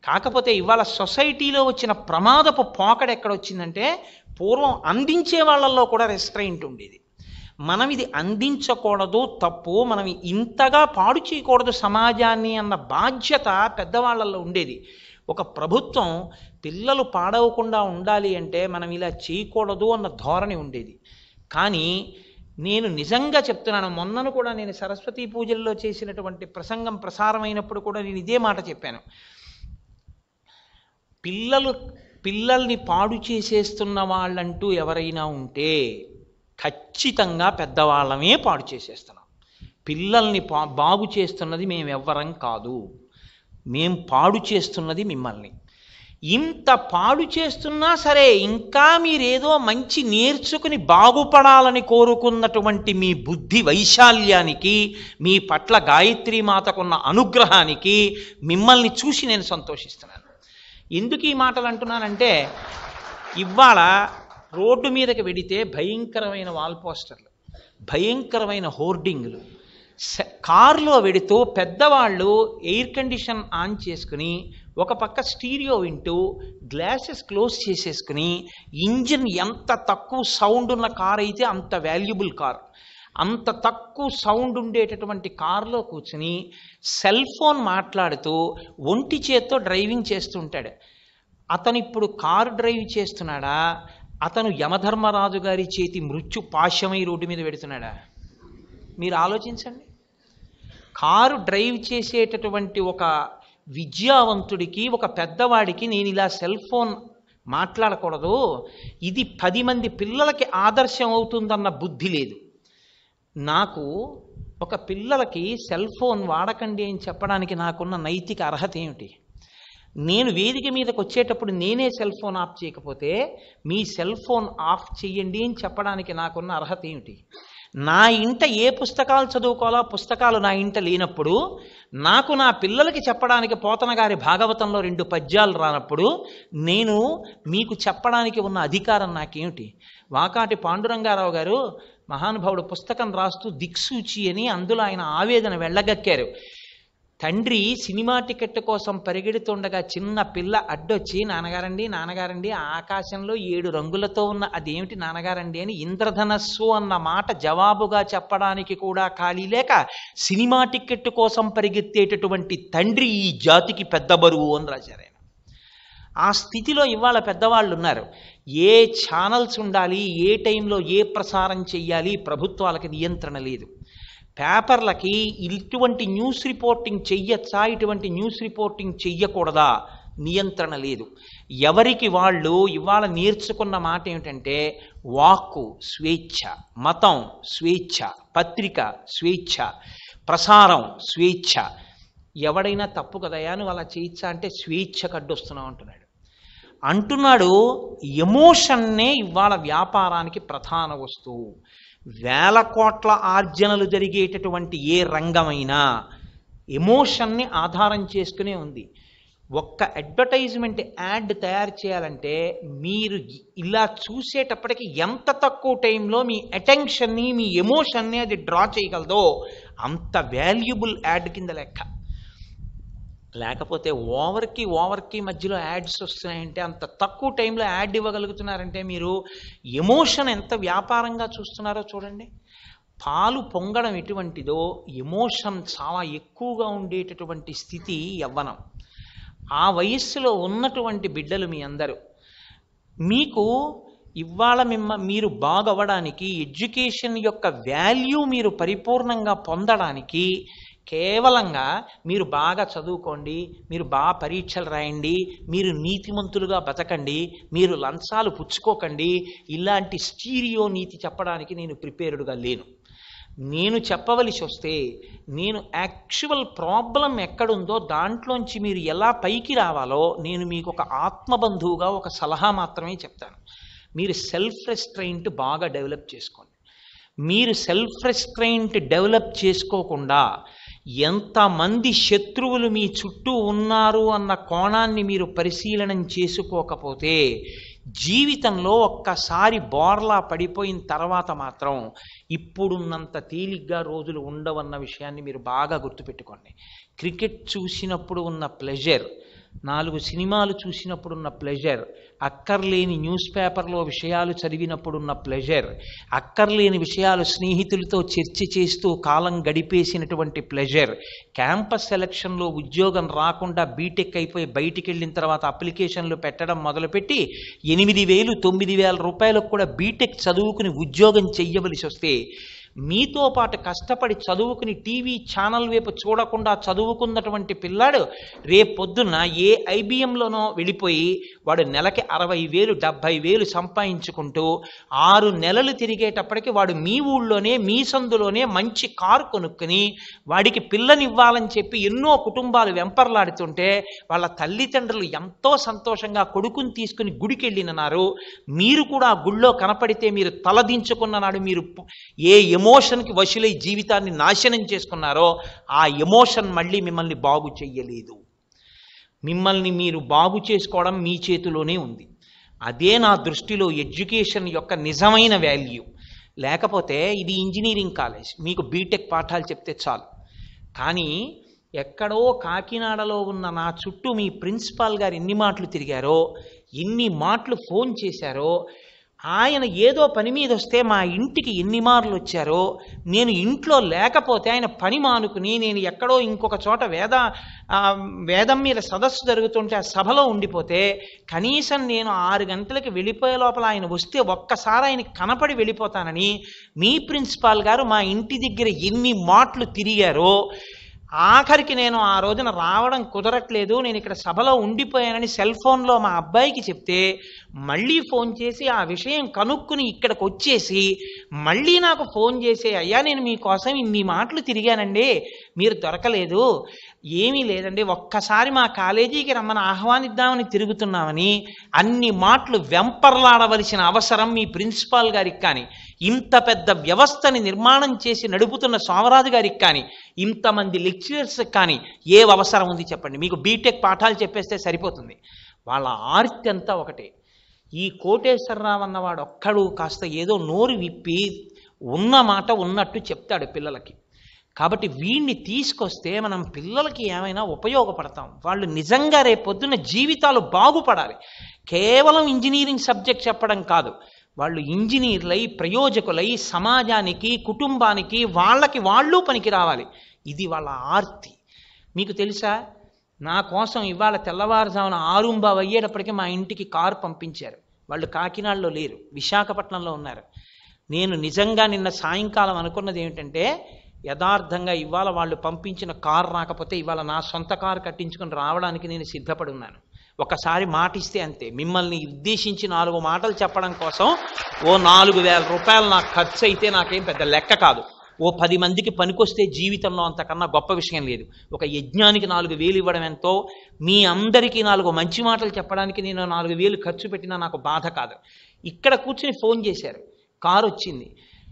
కాకపోతే ఇవాళ సొసైటీలో వచ్చిన ప్రమాదపు పోకడ ఎక్కడ వచ్చిందంటే పూర్వం అందించే వాళ్ళల్లో కూడా రెస్ట్రైంట్ ఉండేది మనం ఇది అందించకూడదు తప్పు మనం ఇంతగా పాడు చేయకూడదు సమాజాన్ని అన్న బాధ్యత పెద్దవాళ్ళల్లో ఉండేది ఒక ప్రభుత్వం పిల్లలు పాడవకుండా ఉండాలి అంటే మనం ఇలా చేయకూడదు అన్న ధోరణి ఉండేది కానీ నేను నిజంగా చెప్తున్నాను మొన్నను కూడా నేను సరస్వతీ పూజల్లో చేసినటువంటి ప్రసంగం ప్రసారమైనప్పుడు కూడా నేను ఇదే మాట చెప్పాను పిల్లలు పిల్లల్ని పాడు చేసేస్తున్న వాళ్ళంటూ ఎవరైనా ఉంటే ఖచ్చితంగా పెద్దవాళ్ళమే పాడు చేసేస్తున్నాం పిల్లల్ని పా బాగు చేస్తున్నది మేము ఎవ్వరం కాదు మేం పాడు చేస్తున్నది మిమ్మల్ని ఇంత పాడు చేస్తున్నా సరే ఇంకా మీరేదో మంచి నేర్చుకుని బాగుపడాలని కోరుకున్నటువంటి మీ బుద్ధి వైశాల్యానికి మీ పట్ల గాయత్రి మాతకున్న అనుగ్రహానికి మిమ్మల్ని చూసి నేను సంతోషిస్తున్నాను ఎందుకు ఈ మాటలు అంటున్నానంటే ఇవాళ రోడ్డు మీదకి వెడితే భయంకరమైన వాల్ పోస్టర్లు భయంకరమైన హోర్డింగ్లు స- కారులో వెడుతూ పెద్దవాళ్ళు ఎయిర్ కండిషన్ ఆన్ చేసుకుని ఒక పక్క స్టీరియో వింటూ గ్లాసెస్ క్లోజ్ చేసేసుకుని ఇంజిన్ ఎంత తక్కువ సౌండ్ ఉన్న కార్ అయితే అంత వాల్యుబుల్ కార్ అంత తక్కువ సౌండ్ ఉండేటటువంటి కారులో కూర్చుని సెల్ ఫోన్ మాట్లాడుతూ ఒంటి చేత్తో డ్రైవింగ్ చేస్తుంటాడు అతను ఇప్పుడు కారు డ్రైవ్ చేస్తున్నాడా అతను యమధర్మరాజు గారి చేతి మృత్యు పాశమై రోడ్డు మీద పెడుతున్నాడా మీరు ఆలోచించండి కారు డ్రైవ్ చేసేటటువంటి ఒక విద్యావంతుడికి ఒక పెద్దవాడికి నేను ఇలా సెల్ ఫోన్ మాట్లాడకూడదు ఇది పది మంది పిల్లలకి ఆదర్శం అవుతుందన్న బుద్ధి లేదు నాకు ఒక పిల్లలకి సెల్ ఫోన్ వాడకండి అని చెప్పడానికి నాకున్న నైతిక అర్హత ఏమిటి నేను వేదిక మీదకి వచ్చేటప్పుడు నేనే సెల్ ఫోన్ ఆఫ్ చేయకపోతే మీ సెల్ ఫోన్ ఆఫ్ చేయండి అని చెప్పడానికి నాకున్న అర్హత ఏమిటి నా ఇంట ఏ పుస్తకాలు చదువుకోవాలో పుస్తకాలు నా ఇంట లేనప్పుడు నాకు నా పిల్లలకి చెప్పడానికి పోతన గారి భాగవతంలో రెండు పద్యాలు రానప్పుడు నేను మీకు చెప్పడానికి ఉన్న అధికారం నాకేమిటి వాకాటి పాండురంగారావు గారు మహానుభావుడు పుస్తకం రాస్తూ దిక్సూచి అని అందులో ఆయన ఆవేదన వెళ్ళగక్కారు తండ్రి సినిమా టికెట్ కోసం పరిగెడుతుండగా చిన్న పిల్ల అడ్డొచ్చి నాన్నగారండి నాన్నగారండి ఆకాశంలో ఏడు రంగులతో ఉన్న అదేమిటి నాన్నగారండి అని ఇంద్రధనస్సు అన్న మాట జవాబుగా చెప్పడానికి కూడా ఖాళీ లేక సినిమా టికెట్ కోసం పరిగెత్తేటటువంటి తండ్రి ఈ జాతికి పెద్ద బరువు అని రాశారు ఆయన ఆ స్థితిలో ఇవాళ పెద్దవాళ్ళు ఉన్నారు ఏ ఛానల్స్ ఉండాలి ఏ టైంలో ఏ ప్రసారం చెయ్యాలి ప్రభుత్వాలకి నియంత్రణ లేదు పేపర్లకి ఇటువంటి న్యూస్ రిపోర్టింగ్ చెయ్యొచ్చా ఇటువంటి న్యూస్ రిపోర్టింగ్ చెయ్యకూడదా నియంత్రణ లేదు ఎవరికి వాళ్ళు ఇవాళ నేర్చుకున్న మాట ఏమిటంటే వాక్కు స్వేచ్ఛ మతం స్వేచ్ఛ పత్రిక స్వేచ్ఛ ప్రసారం స్వేచ్ఛ ఎవడైనా తప్పు కదయా నువ్వు అలా చేయొచ్చా అంటే స్వేచ్ఛ కడ్డొస్తున్నావు అంటున్నాడు అంటున్నాడు ఎమోషన్నే ఇవాళ వ్యాపారానికి ప్రధాన వస్తువు వేల కోట్ల ఆర్జనలు జరిగేటటువంటి ఏ రంగమైనా ఎమోషన్ని ఆధారం చేసుకునే ఉంది ఒక్క అడ్వర్టైజ్మెంట్ యాడ్ తయారు చేయాలంటే మీరు ఇలా చూసేటప్పటికి ఎంత తక్కువ టైంలో మీ అటెన్షన్ని మీ ఎమోషన్ని అది డ్రా చేయగలదో అంత వాల్యుబుల్ యాడ్ కింద లెక్క లేకపోతే ఓవర్కి ఓవర్కి మధ్యలో యాడ్స్ వస్తున్నాయంటే అంత తక్కువ టైంలో యాడ్ ఇవ్వగలుగుతున్నారంటే మీరు ఎమోషన్ ఎంత వ్యాపారంగా చూస్తున్నారో చూడండి పాలు పొంగడం ఎటువంటిదో ఎమోషన్ చాలా ఎక్కువగా ఉండేటటువంటి స్థితి యవ్వనం ఆ వయస్సులో ఉన్నటువంటి బిడ్డలు మీ అందరూ మీకు ఇవాళ మిమ్మ మీరు బాగవడానికి ఎడ్యుకేషన్ యొక్క వాల్యూ మీరు పరిపూర్ణంగా పొందడానికి కేవలంగా మీరు బాగా చదువుకోండి మీరు బాగా పరీక్షలు రాయండి మీరు నీతిమంతులుగా బతకండి మీరు లంచాలు పుచ్చుకోకండి ఇలాంటి స్టీరియో నీతి చెప్పడానికి నేను ప్రిపేర్డ్గా లేను నేను చెప్పవలసి వస్తే నేను యాక్చువల్ ప్రాబ్లం ఎక్కడుందో దాంట్లోంచి మీరు ఎలా పైకి రావాలో నేను మీకు ఒక ఆత్మబంధువుగా ఒక సలహా మాత్రమే చెప్తాను మీరు సెల్ఫ్ రెస్ట్రైంట్ బాగా డెవలప్ చేసుకోండి మీరు సెల్ఫ్ రెస్ట్రైంట్ డెవలప్ చేసుకోకుండా ఎంతమంది శత్రువులు మీ చుట్టూ ఉన్నారు అన్న కోణాన్ని మీరు పరిశీలనం చేసుకోకపోతే జీవితంలో ఒక్కసారి బోర్లా పడిపోయిన తర్వాత మాత్రం ఇప్పుడున్నంత తేలిగ్గా రోజులు ఉండవన్న విషయాన్ని మీరు బాగా గుర్తుపెట్టుకోండి క్రికెట్ చూసినప్పుడు ఉన్న ప్లెజర్ నాలుగు సినిమాలు చూసినప్పుడున్న ప్లెజర్ అక్కర్లేని న్యూస్ పేపర్లో విషయాలు చదివినప్పుడున్న ప్లెజర్ అక్కర్లేని విషయాలు స్నేహితులతో చర్చ చేస్తూ కాలం గడిపేసినటువంటి ప్లెజర్ క్యాంపస్ సెలక్షన్లో ఉద్యోగం రాకుండా బీటెక్ అయిపోయి బయటికి వెళ్ళిన తర్వాత అప్లికేషన్లు పెట్టడం మొదలుపెట్టి ఎనిమిది వేలు తొమ్మిది వేల రూపాయలకు కూడా బీటెక్ చదువుకుని ఉద్యోగం చెయ్యవలసి వస్తే మీతో పాటు కష్టపడి చదువుకుని టీవీ ఛానల్ వైపు చూడకుండా చదువుకున్నటువంటి పిల్లాడు రేపొద్దున ఏ ఐబిఎంలోనో వెళ్ళిపోయి వాడు నెలకి అరవై వేలు డెబ్భై వేలు సంపాదించుకుంటూ ఆరు నెలలు తిరిగేటప్పటికి వాడు మీ ఊళ్ళోనే మీ సందులోనే మంచి కారు కొనుక్కుని వాడికి పిల్లనివ్వాలని చెప్పి ఎన్నో కుటుంబాలు వెంపర్లాడుతుంటే వాళ్ళ తల్లిదండ్రులు ఎంతో సంతోషంగా కొడుకుని తీసుకుని గుడికి వెళ్ళినారు మీరు కూడా ఆ గుళ్ళో కనపడితే మీరు తలదించుకున్న నాడు మీరు పు- ఏ ఎమోషన్కి వశులై జీవితాన్ని నాశనం చేసుకున్నారో ఆ ఎమోషన్ మళ్ళీ మిమ్మల్ని బాగు చెయ్యలేదు మిమ్మల్ని మీరు బాగు చేసుకోవడం మీ చేతిలోనే ఉంది అదే నా దృష్టిలో ఎడ్యుకేషన్ యొక్క నిజమైన వాల్యూ లేకపోతే ఇది ఇంజనీరింగ్ కాలేజ్ మీకు బీటెక్ పాఠాలు చెప్తే చాలు కానీ ఎక్కడో కాకినాడలో ఉన్న నా చుట్టూ మీ ప్రిన్సిపాల్ గారు ఎన్ని మాటలు తిరిగారో ఎన్ని మాటలు ఫోన్ చేశారో ఆయన ఏదో పని మీద వస్తే మా ఇంటికి ఎన్ని మార్లు వచ్చారో నేను ఇంట్లో లేకపోతే ఆయన పని మానుకుని నేను ఎక్కడో ఇంకొక చోట వేద ఆ, వేదం మీద సదస్సు జరుగుతుంటే ఆ సభలో ఉండిపోతే కనీసం నేను ఆరు గంటలకి వెళ్ళిపోయే లోపల ఆయన వస్తే ఒక్కసారి ఆయన కనపడి వెళ్ళిపోతానని మీ ప్రిన్సిపాల్ గారు మా ఇంటి దగ్గర ఎన్ని మాటలు తిరిగారో ఆఖరికి నేను ఆ రోజున రావడం కుదరట్లేదు నేను ఇక్కడ సభలో ఉండిపోయానని సెల్ ఫోన్లో మా అబ్బాయికి చెప్తే మళ్ళీ ఫోన్ చేసి ఆ విషయం కనుక్కుని ఇక్కడికి వచ్చేసి మళ్ళీ నాకు ఫోన్ చేసి అయ్యా నేను మీకోసం ఇన్ని మాటలు తిరిగానండి మీరు దొరకలేదు ఏమీ లేదండి ఒక్కసారి మా కాలేజీకి రమ్మని ఆహ్వానిద్దామని తిరుగుతున్నామని అన్ని మాటలు వెంపర్లాడవలసిన అవసరం మీ ప్రిన్సిపాల్ గారికి కానీ ఇంత పెద్ద వ్యవస్థని నిర్మాణం చేసి నడుపుతున్న సోమరాజు గారికి కానీ ఇంతమంది లెక్చరర్స్ కానీ ఏ అవసరం ఉంది చెప్పండి మీకు బీటెక్ పాఠాలు చెప్పేస్తే సరిపోతుంది వాళ్ళ ఆర్తి అంతా ఒకటే ఈ కోటేశ్వరరావు అన్నవాడు ఒక్కడు కాస్త ఏదో నోరు విప్పి ఉన్న మాట ఉన్నట్టు చెప్తాడు పిల్లలకి కాబట్టి వీడిని తీసుకొస్తే మనం పిల్లలకి ఏమైనా ఉపయోగపడతాం వాళ్ళు నిజంగా రేపొద్దున జీవితాలు బాగుపడాలి కేవలం ఇంజనీరింగ్ సబ్జెక్ట్ చెప్పడం కాదు వాళ్ళు ఇంజనీర్లై ప్రయోజకులై సమాజానికి కుటుంబానికి వాళ్ళకి వాళ్ళు పనికి రావాలి ఇది వాళ్ళ ఆర్తి మీకు తెలుసా నా కోసం ఇవాళ తెల్లవారుజామున ఆరుంబావ్ అయ్యేటప్పటికి మా ఇంటికి కారు పంపించారు వాళ్ళు కాకినాడలో లేరు విశాఖపట్నంలో ఉన్నారు నేను నిజంగా నిన్న సాయంకాలం అనుకున్నది ఏమిటంటే యథార్థంగా ఇవాళ వాళ్ళు పంపించిన కారు రాకపోతే ఇవాళ నా సొంత కారు కట్టించుకొని రావడానికి నేను సిద్ధపడి ఉన్నాను ఒకసారి మాట ఇస్తే అంతే మిమ్మల్ని ఉద్దేశించి నాలుగు మాటలు చెప్పడం కోసం ఓ నాలుగు వేల రూపాయలు నాకు ఖర్చు అయితే నాకేం పెద్ద లెక్క కాదు ఓ పది మందికి పనికొస్తే జీవితంలో అంతకన్నా గొప్ప విషయం లేదు ఒక యజ్ఞానికి నాలుగు వేలు ఇవ్వడం ఎంతో మీ అందరికీ నాలుగు మంచి మాటలు చెప్పడానికి నేను నాలుగు వేలు ఖర్చు పెట్టినా నాకు బాధ కాదు ఇక్కడ కూర్చుని ఫోన్ చేశారు కారు వచ్చింది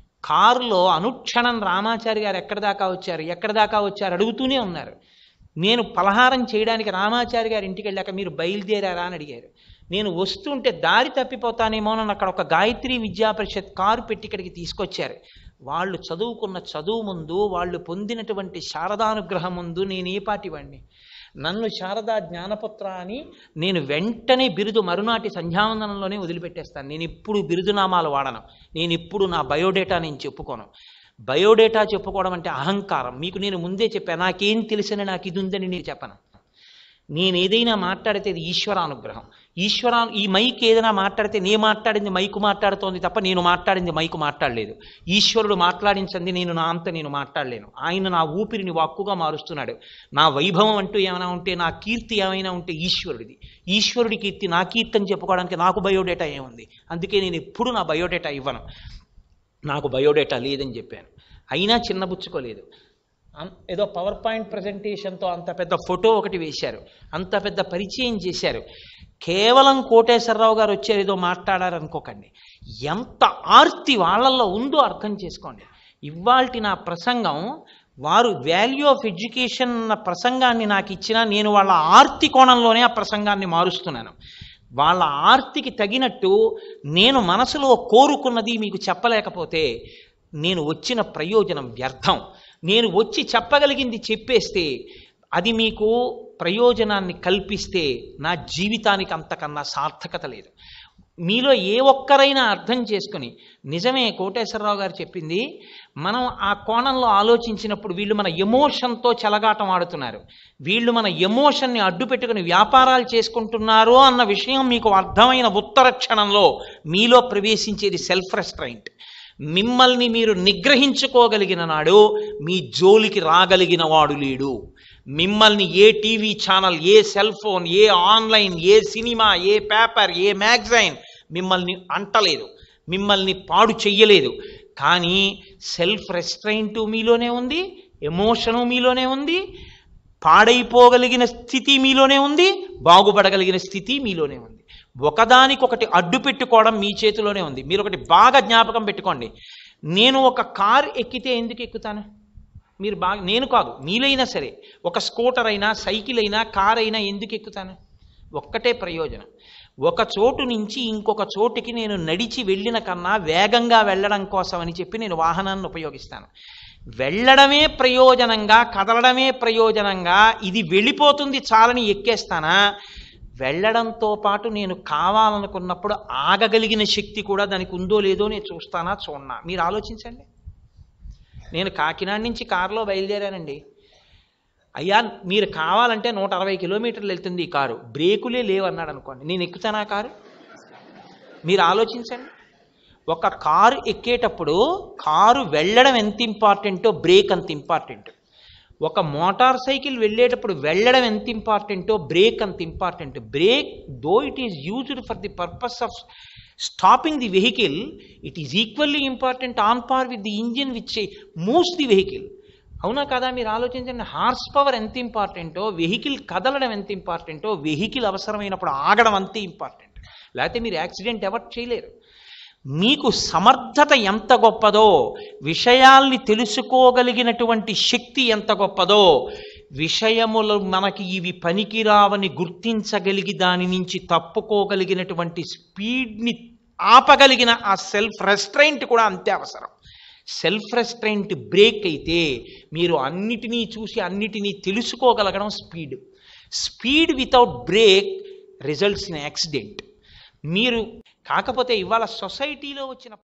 కారులో అనుక్షణం రామాచారి గారు ఎక్కడి దాకా వచ్చారు ఎక్కడి దాకా వచ్చారు అడుగుతూనే ఉన్నారు నేను పలహారం చేయడానికి రామాచారి గారి ఇంటికి వెళ్ళాక మీరు బయలుదేరారా అని అడిగారు నేను వస్తుంటే దారి తప్పిపోతానేమోనని అక్కడ ఒక గాయత్రి విద్యా పరిషత్ కారు పెట్టి ఇక్కడికి తీసుకొచ్చారు వాళ్ళు చదువుకున్న చదువు ముందు వాళ్ళు పొందినటువంటి శారదానుగ్రహం ముందు నేను ఏ పాటి వాడిని నన్ను శారదా జ్ఞానపుత్ర అని నేను వెంటనే బిరుదు మరునాటి సంధ్యావందనంలోనే వదిలిపెట్టేస్తాను నేను ఇప్పుడు బిరుదునామాలు వాడను నేను ఇప్పుడు నా బయోడేటా నేను చెప్పుకోను బయోడేటా చెప్పుకోవడం అంటే అహంకారం మీకు నేను ముందే చెప్పాను నాకేం తెలిసిన నాకు ఇది ఉందని నేను చెప్పను నేను ఏదైనా మాట్లాడితే ఇది ఈశ్వరానుగ్రహం ఈశ్వరా ఈ మైక్ ఏదైనా మాట్లాడితే నేను మాట్లాడింది మైకు మాట్లాడుతోంది తప్ప నేను మాట్లాడింది మైకు మాట్లాడలేదు ఈశ్వరుడు మాట్లాడించింది నేను నా అంత నేను మాట్లాడలేను ఆయన నా ఊపిరిని వాక్కుగా మారుస్తున్నాడు నా వైభవం అంటూ ఏమైనా ఉంటే నా కీర్తి ఏమైనా ఉంటే ఈశ్వరుడిది ఈశ్వరుడి కీర్తి నా కీర్తి అని చెప్పుకోవడానికి నాకు బయోడేటా ఏముంది అందుకే నేను ఎప్పుడు నా బయోడేటా ఇవ్వను నాకు బయోడేటా లేదని చెప్పాను అయినా చిన్నబుచ్చుకోలేదు అం- ఏదో పవర్ పాయింట్ ప్రజెంటేషన్తో అంత పెద్ద ఫోటో ఒకటి వేశారు అంత పెద్ద పరిచయం చేశారు కేవలం కోటేశ్వరరావు గారు వచ్చారు ఏదో మాట్లాడారు అనుకోకండి ఎంత ఆర్తి వాళ్ళల్లో ఉందో అర్థం చేసుకోండి ఇవాల్టి నా ప్రసంగం వారు వాల్యూ ఆఫ్ ఎడ్యుకేషన్ అన్న ప్రసంగాన్ని నాకు ఇచ్చినా నేను వాళ్ళ ఆర్తి కోణంలోనే ఆ ప్రసంగాన్ని మారుస్తున్నాను వాళ్ళ ఆర్తికి తగినట్టు నేను మనసులో కోరుకున్నది మీకు చెప్పలేకపోతే నేను వచ్చిన ప్రయోజనం వ్యర్థం నేను వచ్చి చెప్పగలిగింది చెప్పేస్తే అది మీకు ప్రయోజనాన్ని కల్పిస్తే నా జీవితానికి అంతకన్నా సార్థకత లేదు మీలో ఏ ఒక్కరైనా అర్థం చేసుకుని నిజమే కోటేశ్వరరావు గారు చెప్పింది మనం ఆ కోణంలో ఆలోచించినప్పుడు వీళ్ళు మన ఎమోషన్తో చెలగాటం ఆడుతున్నారు వీళ్ళు మన ఎమోషన్ని అడ్డు పెట్టుకుని వ్యాపారాలు చేసుకుంటున్నారు అన్న విషయం మీకు అర్థమైన ఉత్తర క్షణంలో మీలో ప్రవేశించేది సెల్ఫ్ రెస్ట్రైంట్ మిమ్మల్ని మీరు నిగ్రహించుకోగలిగిన నాడు మీ జోలికి రాగలిగిన వాడు లేడు మిమ్మల్ని ఏ టీవీ ఛానల్ ఏ సెల్ ఫోన్ ఏ ఆన్లైన్ ఏ సినిమా ఏ పేపర్ ఏ మ్యాగజైన్ మిమ్మల్ని అంటలేదు మిమ్మల్ని పాడు చెయ్యలేదు కానీ సెల్ఫ్ రెస్ట్రైంటు మీలోనే ఉంది ఎమోషను మీలోనే ఉంది పాడైపోగలిగిన స్థితి మీలోనే ఉంది బాగుపడగలిగిన స్థితి మీలోనే ఉంది ఒకదానికొకటి అడ్డు పెట్టుకోవడం మీ చేతిలోనే ఉంది మీరు ఒకటి బాగా జ్ఞాపకం పెట్టుకోండి నేను ఒక కార్ ఎక్కితే ఎందుకు ఎక్కుతాను మీరు బాగా నేను కాదు మీలైనా సరే ఒక స్కూటర్ అయినా సైకిల్ అయినా కార్ అయినా ఎందుకు ఎక్కుతాను ఒక్కటే ప్రయోజనం ఒక చోటు నుంచి ఇంకొక చోటుకి నేను నడిచి వెళ్ళిన కన్నా వేగంగా వెళ్ళడం కోసం అని చెప్పి నేను వాహనాన్ని ఉపయోగిస్తాను వెళ్ళడమే ప్రయోజనంగా కదలడమే ప్రయోజనంగా ఇది వెళ్ళిపోతుంది చాలని ఎక్కేస్తానా వెళ్ళడంతో పాటు నేను కావాలనుకున్నప్పుడు ఆగగలిగిన శక్తి కూడా దానికి ఉందో లేదో నేను చూస్తానా చూడనా మీరు ఆలోచించండి నేను కాకినాడ నుంచి కారులో బయలుదేరానండి అయ్యా మీరు కావాలంటే నూట అరవై కిలోమీటర్లు వెళ్తుంది ఈ కారు బ్రేకులే లేవన్నాడు అనుకోండి నేను ఎక్కుతానా కారు మీరు ఆలోచించండి ఒక కారు ఎక్కేటప్పుడు కారు వెళ్ళడం ఎంత ఇంపార్టెంటో బ్రేక్ అంత ఇంపార్టెంట్ ఒక మోటార్ సైకిల్ వెళ్ళేటప్పుడు వెళ్ళడం ఎంత ఇంపార్టెంటో బ్రేక్ అంత important brake though it is used for the purpose of stopping the vehicle it is equally important on par with the engine which moves the vehicle అవునా కదా మీరు ఆలోచించండి హార్స్ పవర్ ఎంత ఇంపార్టెంటో వెహికల్ కదలడం ఎంత ఇంపార్టెంటో వెహికల్ అవసరమైనప్పుడు ఆగడం అంతే ఇంపార్టెంట్ లేకపోతే మీరు యాక్సిడెంట్ ఎవరు చేయలేరు మీకు సమర్థత ఎంత గొప్పదో విషయాల్ని తెలుసుకోగలిగినటువంటి శక్తి ఎంత గొప్పదో విషయములు మనకి ఇవి పనికిరావని గుర్తించగలిగి దాని నుంచి తప్పుకోగలిగినటువంటి స్పీడ్ని ఆపగలిగిన ఆ సెల్ఫ్ రెస్ట్రైంట్ కూడా అంతే అవసరం సెల్ఫ్ రెస్ట్రైంట్ బ్రేక్ అయితే మీరు అన్నిటినీ చూసి అన్నిటినీ తెలుసుకోగలగడం speed speed without brake results in accident మీరు కాకపోతే ఇవాళ సొసైటీలో వచ్చిన